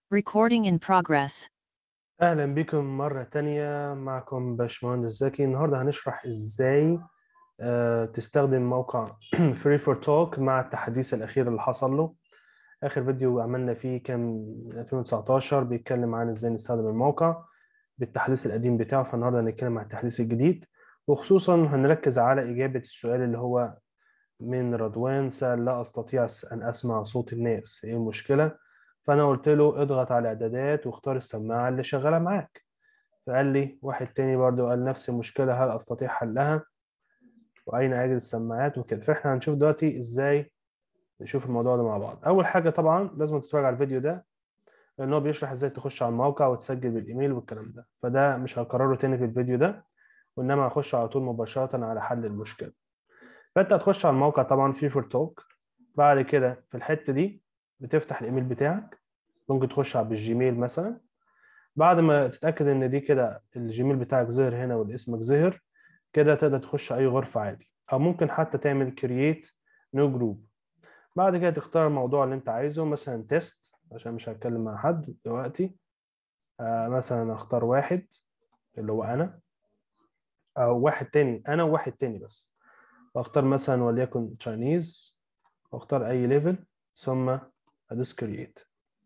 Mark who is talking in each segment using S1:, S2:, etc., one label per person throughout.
S1: Recording in progress.
S2: أهلا بكم مرة تانية معكم باشمهندس زكي النهاردة هنشرح إزاي آه، تستخدم موقع Free for Talk مع التحديث الأخير اللي حصل له آخر فيديو عملنا فيه كان 2019 بيتكلم عن إزاي نستخدم الموقع بالتحديث القديم بتاعه فالنهاردة هنتكلم عن التحديث الجديد وخصوصا هنركز على إجابة السؤال اللي هو من رضوان سأل لا أستطيع أن أسمع صوت الناس إيه المشكلة؟ فانا قلت له اضغط على الاعدادات واختار السماعه اللي شغاله معاك فقال لي واحد تاني برضو قال نفس المشكله هل استطيع حلها واين اجد السماعات وكده فاحنا هنشوف دلوقتي ازاي نشوف الموضوع ده مع بعض اول حاجه طبعا لازم تتفرج على الفيديو ده لان هو بيشرح ازاي تخش على الموقع وتسجل بالايميل والكلام ده فده مش هكرره تاني في الفيديو ده وانما هخش على طول مباشره على حل المشكله فانت هتخش على الموقع طبعا في فور توك بعد كده في الحته دي بتفتح الايميل بتاعك ممكن تخش على بالجيميل مثلا بعد ما تتاكد ان دي كده الجيميل بتاعك ظهر هنا والاسمك ظهر كده تقدر تخش اي غرفه عادي او ممكن حتى تعمل كرييت نيو جروب بعد كده تختار الموضوع اللي انت عايزه مثلا تيست عشان مش هتكلم مع حد دلوقتي آه مثلا اختار واحد اللي هو انا او واحد تاني انا وواحد تاني بس واختار مثلا وليكن تشاينيز واختار اي ليفل ثم ادوس كرييت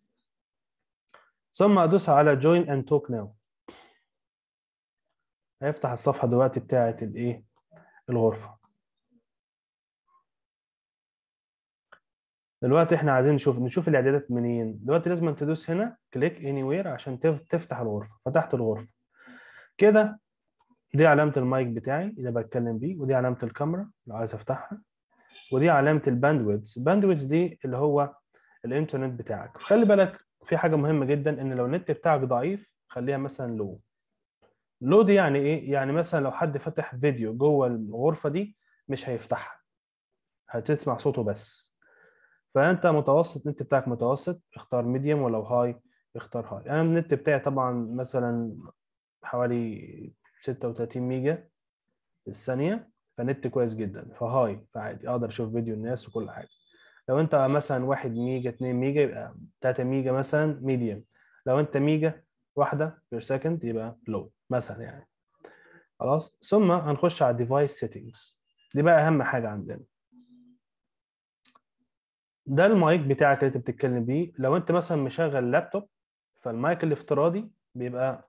S2: ثم ادوس على join and talk now هيفتح الصفحه دلوقتي بتاعه الايه الغرفه دلوقتي احنا عايزين نشوف نشوف الاعدادات منين دلوقتي لازم تدوس هنا كليك اني وير عشان تفتح الغرفه فتحت الغرفه كده دي علامه المايك بتاعي اللي بتكلم بيه ودي علامه الكاميرا لو عايز افتحها ودي علامه الباندويدث الباندويدث دي اللي هو الانترنت بتاعك خلي بالك في حاجه مهمه جدا ان لو النت بتاعك ضعيف خليها مثلا لو لو دي يعني ايه يعني مثلا لو حد فتح فيديو جوه الغرفه دي مش هيفتحها هتسمع صوته بس فانت متوسط النت بتاعك متوسط اختار ميديوم ولو هاي اختار هاي انا النت بتاعي طبعا مثلا حوالي 36 ميجا في الثانيه فنت كويس جدا فهاي فعادي اقدر اشوف فيديو الناس وكل حاجه لو انت مثلا 1 ميجا 2 ميجا يبقى 3 ميجا مثلا ميديوم لو انت ميجا واحده بير سكند يبقى لو مثلا يعني خلاص ثم هنخش على ديفايس سيتنجز دي بقى اهم حاجه عندنا ده المايك بتاعك اللي انت بتتكلم بيه لو انت مثلا مشغل لابتوب فالمايك الافتراضي بيبقى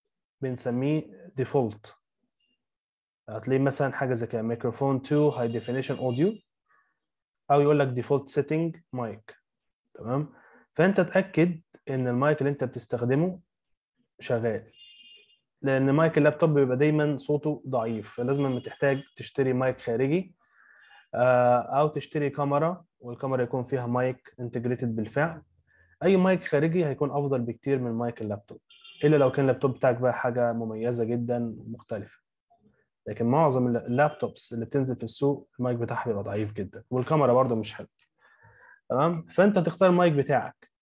S2: بنسميه ديفولت هتلاقيه مثلا حاجه زي كده ميكروفون 2 هاي ديفينيشن اوديو او يقول لك ديفولت سيتنج مايك تمام فانت اتاكد ان المايك اللي انت بتستخدمه شغال لان مايك اللابتوب بيبقى دايما صوته ضعيف فلازم تحتاج تشتري مايك خارجي او تشتري كاميرا والكاميرا يكون فيها مايك انتجريتد بالفعل اي مايك خارجي هيكون افضل بكتير من مايك اللابتوب الا لو كان اللابتوب بتاعك بقى حاجه مميزه جدا مختلفه لكن معظم اللابتوبس اللي بتنزل في السوق المايك بتاعها بيبقى ضعيف جدا والكاميرا برده مش حلوه تمام فانت تختار المايك بتاعك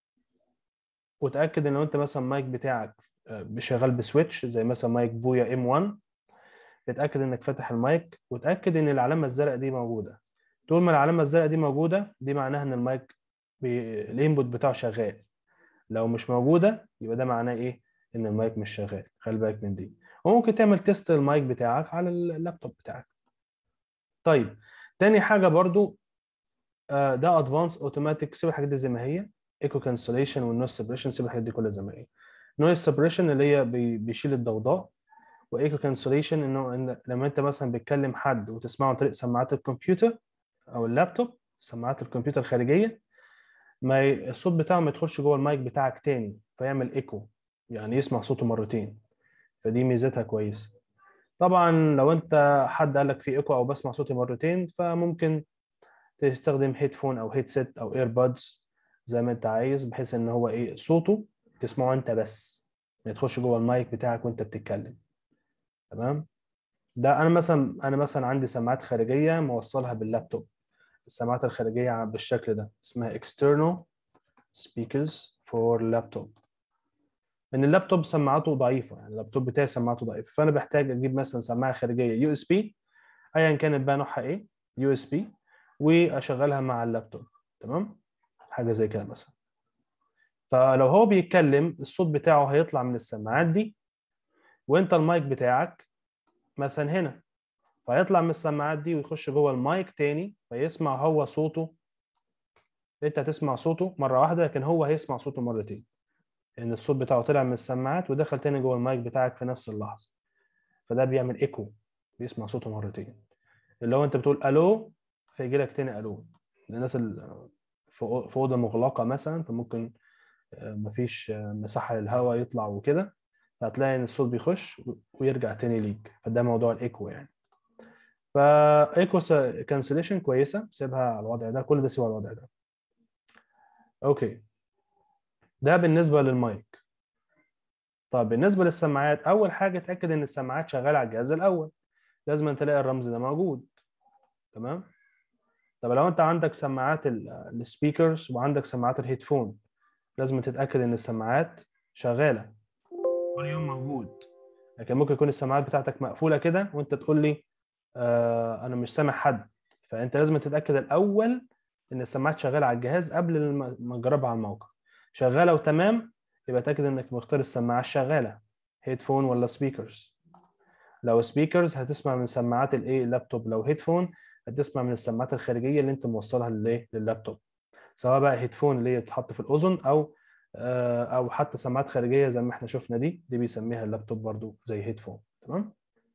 S2: وتاكد ان لو انت مثلا المايك بتاعك شغال بسويتش زي مثلا مايك بويا ام 1 اتاكد انك فاتح المايك وتاكد ان العلامه الزرقاء دي موجوده طول ما العلامه الزرقاء دي موجوده دي معناها ان المايك الانبوت بتاعه شغال لو مش موجوده يبقى ده معناه ايه ان المايك مش شغال خلي بالك من دي وممكن تعمل تيست المايك بتاعك على اللابتوب بتاعك طيب تاني حاجه برضو ده ادفانس اوتوماتيك سيب الحاجات دي زي ما هي ايكو كانسليشن والنويز سبريشن سيب الحاجات دي كلها زي ما هي نويز سبريشن اللي هي بيشيل الضوضاء وايكو كانسليشن انه إن لما انت مثلا بتكلم حد وتسمعه عن طريق سماعات الكمبيوتر او اللابتوب سماعات الكمبيوتر الخارجيه ما ي... الصوت بتاعه ما يدخلش جوه المايك بتاعك تاني فيعمل ايكو يعني يسمع صوته مرتين فدي ميزتها كويسه طبعا لو انت حد قال لك في ايكو او بسمع صوتي مرتين فممكن تستخدم هيدفون او هيدسيت او ايربودز زي ما انت عايز بحيث ان هو ايه صوته تسمعه انت بس ما يدخلش جوه المايك بتاعك وانت بتتكلم تمام ده انا مثلا انا مثلا عندي سماعات خارجيه موصلها باللابتوب السماعات الخارجيه بالشكل ده اسمها external speakers for laptop ان اللابتوب سماعاته ضعيفه يعني اللابتوب بتاعي سماعته ضعيفه فانا بحتاج اجيب مثلا سماعه خارجيه يو اس بي ايا كانت بقى نوعها ايه يو اس بي واشغلها مع اللابتوب تمام حاجه زي كده مثلا فلو هو بيتكلم الصوت بتاعه هيطلع من السماعات دي وانت المايك بتاعك مثلا هنا فيطلع من السماعات دي ويخش جوه المايك تاني فيسمع هو صوته انت هتسمع صوته مره واحده لكن هو هيسمع صوته مرتين لان الصوت بتاعه طلع من السماعات ودخل تاني جوه المايك بتاعك في نفس اللحظه فده بيعمل ايكو بيسمع صوته مرتين اللي هو انت بتقول الو فيجي لك تاني الو الناس اللي في في اوضه مغلقه مثلا فممكن مفيش مساحه للهواء يطلع وكده فهتلاقي ان الصوت بيخش ويرجع تاني ليك فده موضوع الايكو يعني فايكو كانسليشن كويسه سيبها على الوضع ده كل ده سيبها على الوضع ده اوكي ده بالنسبه للمايك طب بالنسبه للسماعات اول حاجه اتاكد ان السماعات شغاله على الجهاز الاول لازم تلاقي الرمز ده موجود تمام طب لو انت عندك سماعات السبيكرز وعندك سماعات الهيدفون لازم تتاكد ان السماعات شغاله كل يوم موجود لكن ممكن يكون السماعات بتاعتك مقفوله كده وانت تقول لي آه انا مش سامع حد فانت لازم تتاكد الاول ان السماعات شغاله على الجهاز قبل ما تجربها على الموقع شغاله وتمام يبقى تاكد انك مختار السماعه الشغاله هيدفون ولا سبيكرز لو سبيكرز هتسمع من سماعات الايه اللابتوب لو هيدفون هتسمع من السماعات الخارجيه اللي انت موصلها للايه لللابتوب سواء بقى هيدفون اللي هي بتتحط في الاذن او او حتى سماعات خارجيه زي ما احنا شفنا دي دي بيسميها اللابتوب برضو زي هيدفون تمام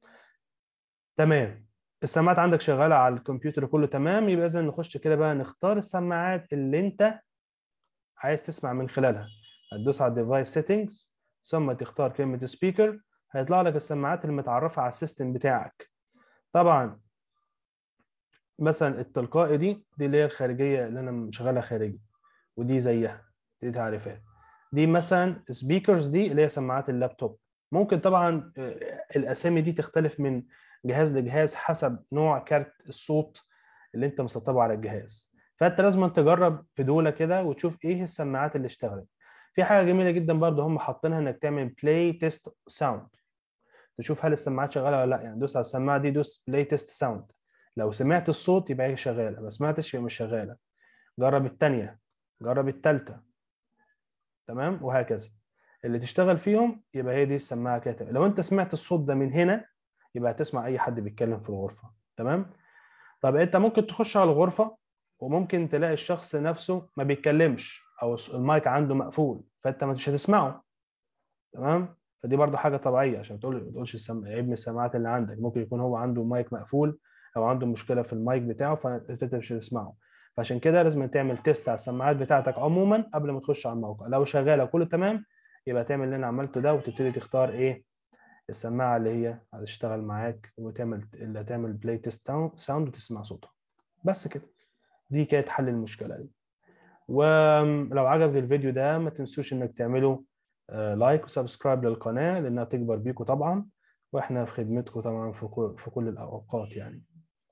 S2: تمام السماعات عندك شغاله على الكمبيوتر كله تمام يبقى اذا نخش كده بقى نختار السماعات اللي انت عايز تسمع من خلالها هتدوس على الديفايس سيتنجز ثم تختار كلمه سبيكر هيطلع لك السماعات المتعرفه على السيستم بتاعك طبعا مثلا التلقائي دي دي اللي هي الخارجيه اللي انا مشغلها خارجي ودي زيها دي تعريفات دي مثلا سبيكرز دي اللي هي سماعات اللابتوب ممكن طبعا الاسامي دي تختلف من جهاز لجهاز حسب نوع كارت الصوت اللي انت مسطبه على الجهاز فانت لازم تجرب في دولة كده وتشوف ايه السماعات اللي اشتغلت في حاجه جميله جدا برضه هم حاطينها انك تعمل بلاي تيست ساوند تشوف هل السماعات شغاله ولا لا يعني دوس على السماعه دي دوس بلاي تيست ساوند لو سمعت الصوت يبقى هي شغاله ما سمعتش يبقى مش شغاله جرب الثانيه جرب الثالثه تمام وهكذا اللي تشتغل فيهم يبقى هي دي السماعه كده لو انت سمعت الصوت ده من هنا يبقى هتسمع اي حد بيتكلم في الغرفه تمام طب انت ممكن تخش على الغرفه وممكن تلاقي الشخص نفسه ما بيتكلمش او المايك عنده مقفول فانت مش هتسمعه تمام فدي برضو حاجه طبيعيه عشان تقول ما تقولش السم... عيب من السماعات اللي عندك ممكن يكون هو عنده مايك مقفول او عنده مشكله في المايك بتاعه فانت مش هتسمعه فعشان كده لازم تعمل تيست على السماعات بتاعتك عموما قبل ما تخش على الموقع لو شغاله كله تمام يبقى تعمل اللي انا عملته ده وتبتدي تختار ايه السماعه اللي هي هتشتغل معاك وتعمل اللي هتعمل بلاي تيست ساوند وتسمع صوتها بس كده دي كانت حل المشكله دي ولو عجبك الفيديو ده ما تنسوش انك تعملوا لايك وسبسكرايب للقناه لانها تكبر بيكم طبعا واحنا في خدمتكم طبعا في كل, في كل الاوقات يعني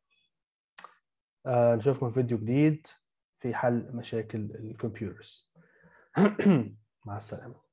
S2: آه نشوفكم في فيديو جديد في حل مشاكل الكمبيوترز مع السلامه